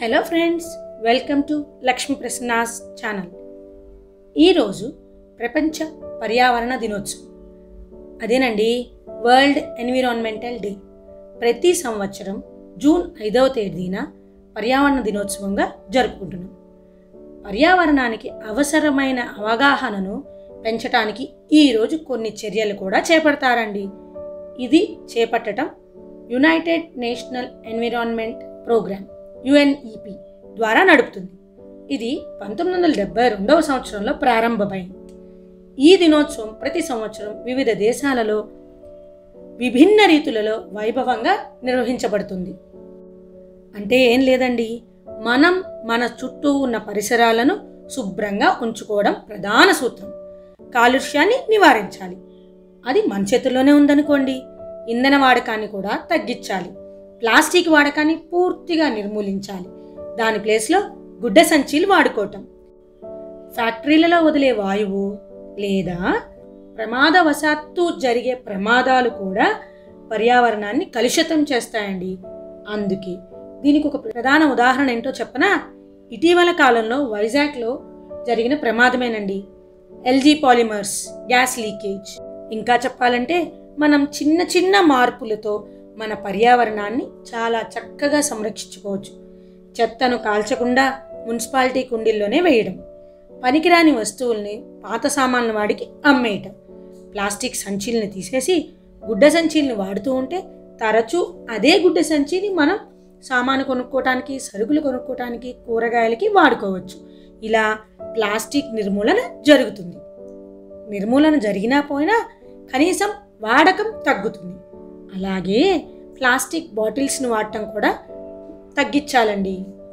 hello friends welcome to Lakshmi Prasanna's channel ఈరోజు ప్రపంచ పర్యావరణ దినోత్సవం అదేనండి వరల్డ్ ఎన్విరాన్మెంటల్ డే ప్రతి సంవత్సరం జూన్ ఐదవ తేదీన పర్యావరణ దినోత్సవంగా జరుపుకుంటున్నాం పర్యావరణానికి అవసరమైన అవగాహనను పెంచడానికి ఈరోజు కొన్ని చర్యలు కూడా చేపడతారండి ఇది చేపట్టడం United National Environment Programme UNEP ద్వారా నడుపుతుంది ఇది పంతొమ్మిది వందల డెబ్బై రెండవ సంవత్సరంలో ప్రారంభమైంది ఈ దినోత్సవం ప్రతి సంవత్సరం వివిధ దేశాలలో విభిన్న రీతులలో వైభవంగా నిర్వహించబడుతుంది అంటే ఏం లేదండి మనం మన చుట్టూ ఉన్న పరిసరాలను శుభ్రంగా ఉంచుకోవడం ప్రధాన సూత్రం కాలుష్యాన్ని నివారించాలి అది మన చేతుల్లోనే ఉందనుకోండి ఇంధన వాడకాన్ని కూడా తగ్గించాలి ప్లాస్టిక్ వాడకాన్ని పూర్తిగా నిర్మూలించాలి దాని ప్లేస్లో గుడ్డ సంచీలు వాడుకోవటం ఫ్యాక్టరీలలో వదిలే వాయువు లేదా ప్రమాదవశాత్తు జరిగే ప్రమాదాలు కూడా పర్యావరణాన్ని కలుషితం చేస్తాయండి అందుకే దీనికి ఒక ప్రధాన ఉదాహరణ ఏంటో చెప్పనా ఇటీవల కాలంలో వైజాగ్లో జరిగిన ప్రమాదమేనండి ఎల్జీ పాలిమర్స్ గ్యాస్ లీకేజ్ ఇంకా చెప్పాలంటే మనం చిన్న చిన్న మార్పులతో మన పర్యావరణాన్ని చాలా చక్కగా సంరక్షించుకోవచ్చు చెత్తను కాల్చకుండా మున్సిపాలిటీ కుండీల్లోనే వేయడం పనికిరాని వస్తువుల్ని పాత సామాన్ల వాడికి అమ్మేయటం ప్లాస్టిక్ సంచీల్ని తీసేసి గుడ్డ సంచీల్ని వాడుతూ ఉంటే తరచూ అదే గుడ్డ సంచిని మనం సామాను కొనుక్కోవటానికి సరుకులు కొనుక్కోవటానికి కూరగాయలకి వాడుకోవచ్చు ఇలా ప్లాస్టిక్ నిర్మూలన జరుగుతుంది నిర్మూలన జరిగినా పోయినా కనీసం వాడకం తగ్గుతుంది అలాగే ప్లాస్టిక్ బాటిల్స్ను వాడటం కూడా తగ్గించాలండి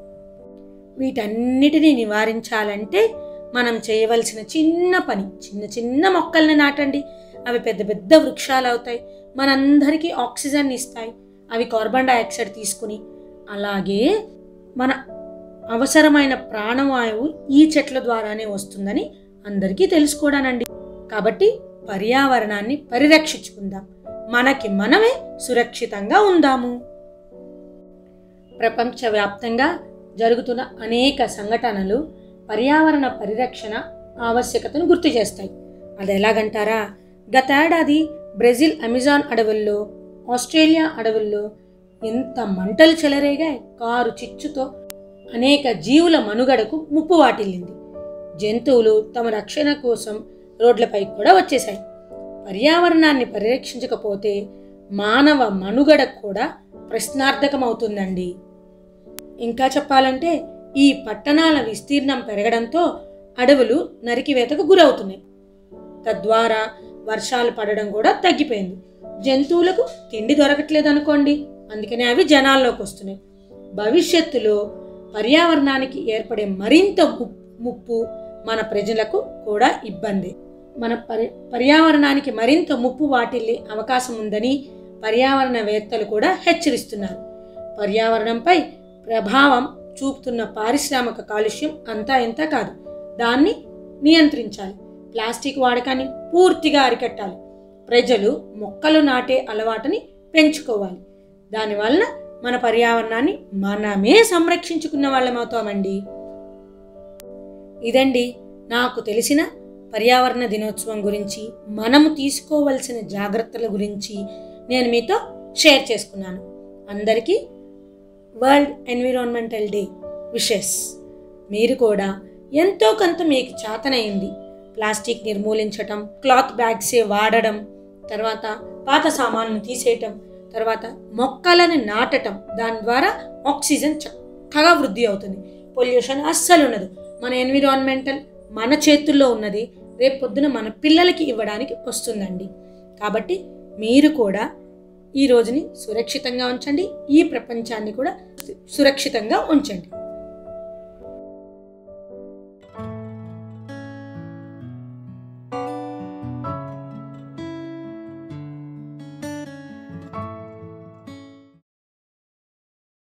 వీటన్నిటినీ నివారించాలంటే మనం చేయవలసిన చిన్న పని చిన్న చిన్న మొక్కల్ని నాటండి అవి పెద్ద పెద్ద వృక్షాలు అవుతాయి మనందరికీ ఆక్సిజన్ ఇస్తాయి అవి కార్బన్ డైఆక్సైడ్ తీసుకుని అలాగే మన అవసరమైన ప్రాణవాయువు ఈ చెట్ల ద్వారానే వస్తుందని అందరికీ తెలుసుకోవడానండి కాబట్టి పర్యావరణాన్ని పరిరక్షించుకుందాం మనకి మనమే సురక్షితంగా ఉందాము ప్రపంచవ్యాప్తంగా జరుగుతున్న అనేక సంఘటనలు పర్యావరణ పరిరక్షణ ఆవశ్యకతను గుర్తు చేస్తాయి అది ఎలాగంటారా గతేడాది బ్రెజిల్ అమెజాన్ అడవుల్లో ఆస్ట్రేలియా అడవుల్లో ఎంత మంటలు చెలరేగాయి కారు చిచ్చుతో అనేక జీవుల మనుగడకు ముప్పు వాటిల్లింది జంతువులు తమ రక్షణ కోసం రోడ్లపై కూడా వచ్చేశాయి పర్యావరణాన్ని పరిరక్షించకపోతే మానవ మనుగడ కూడా ప్రశ్నార్థకమవుతుందండి ఇంకా చెప్పాలంటే ఈ పట్టణాల విస్తీర్ణం పెరగడంతో అడవులు నరికివేతకు గురవుతున్నాయి తద్వారా వర్షాలు పడడం కూడా తగ్గిపోయింది జంతువులకు తిండి దొరకట్లేదు అనుకోండి అందుకనే అవి జనాల్లోకి వస్తున్నాయి భవిష్యత్తులో పర్యావరణానికి ఏర్పడే మరింత ము- ముప్పు మన ప్రజలకు కూడా ఇబ్బంది మన పరి పర్యావరణానికి మరింత ముప్పు వాటిల్లే అవకాశం ఉందని పర్యావరణవేత్తలు కూడా హెచ్చరిస్తున్నారు పర్యావరణంపై ప్రభావం చూపుతున్న పారిశ్రామిక కాలుష్యం అంతా ఇంత కాదు దాన్ని నియంత్రించాలి ప్లాస్టిక్ వాడకాన్ని పూర్తిగా అరికట్టాలి ప్రజలు మొక్కలు నాటే అలవాటుని పెంచుకోవాలి దానివల్ల మన పర్యావరణాన్ని మనమే సంరక్షించుకున్న వాళ్ళమవుతామండి ఇదండి నాకు తెలిసిన పర్యావరణ దినోత్సవం గురించి మనము తీసుకోవలసిన జాగ్రత్తల గురించి నేను మీతో షేర్ చేసుకున్నాను అందరికీ వరల్డ్ ఎన్విరాన్మెంటల్ డే విషెస్ మీరు కూడా ఎంతో కొంత మీకు చేతనైంది ప్లాస్టిక్ నిర్మూలించటం క్లాత్ బ్యాగ్సే వాడడం తర్వాత పాత సామాన్లు తీసేయటం తర్వాత మొక్కలను నాటటం దాని ద్వారా ఆక్సిజన్ చక్కగా వృద్ధి అవుతుంది పొల్యూషన్ అస్సలు ఉండదు మన ఎన్విరాన్మెంటల్ మన చేతుల్లో ఉన్నది రేపు పొద్దున మన పిల్లలకి ఇవ్వడానికి వస్తుందండి కాబట్టి మీరు కూడా ఈ రోజుని సురక్షితంగా ఉంచండి ఈ ప్రపంచాన్ని కూడా సురక్షితంగా ఉంచండి